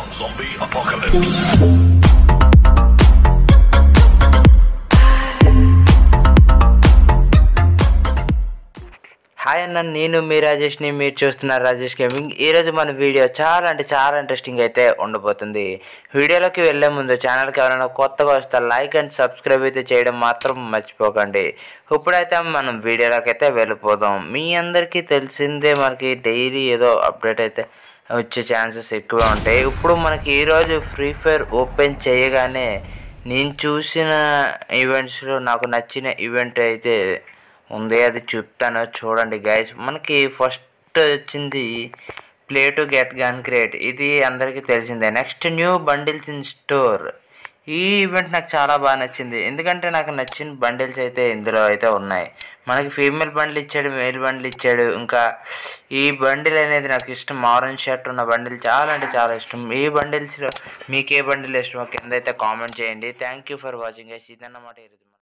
Zombie apocalypse. Hi అన్న నేను మీ రాజేష్ని మీరు చూస్తున్నారు రాజేష్ గేమింగ్ ఈరోజు మన వీడియో చాలా అంటే చాలా ఇంట్రెస్టింగ్ అయితే ఉండబోతుంది వీడియోలోకి వెళ్ళే ముందు ఛానల్కి ఎవరైనా కొత్తగా వస్తే లైక్ అండ్ సబ్స్క్రైబ్ అయితే చేయడం మాత్రం మర్చిపోకండి ఇప్పుడైతే మనం వీడియోలోకి అయితే వెళ్ళిపోదాం మీ అందరికీ తెలిసిందే మనకి డైలీ ఏదో అప్డేట్ అయితే వచ్చే ఛాన్సెస్ ఎక్కువ ఉంటాయి ఇప్పుడు మనకి ఈరోజు ఫ్రీ ఫైర్ ఓపెన్ చేయగానే నేను చూసిన ఈవెంట్స్లో నాకు నచ్చిన ఈవెంట్ అయితే ఉంది అది చెప్తాను చూడండి గైస్ మనకి ఫస్ట్ వచ్చింది play to get gun create ఇది అందరికీ తెలిసిందే next new bundles in store ఈ ఈవెంట్ నాకు చాలా బాగా నచ్చింది ఎందుకంటే నాకు నచ్చిన బండిల్స్ అయితే ఇందులో అయితే ఉన్నాయి మనకి ఫీమేల్ బండిల్ ఇచ్చాడు మేల్ బండిల్ ఇచ్చాడు ఇంకా ఈ బండిల్ అనేది నాకు ఇష్టం ఆరెంజ్ షర్ట్ ఉన్న బండిల్ చాలా అంటే చాలా ఇష్టం ఈ బండిల్స్లో మీకు ఏ బండిల్ ఇష్టమో కింద అయితే కామెంట్ చేయండి thank you for watching guys ఇదన్నమాట ఈరోజు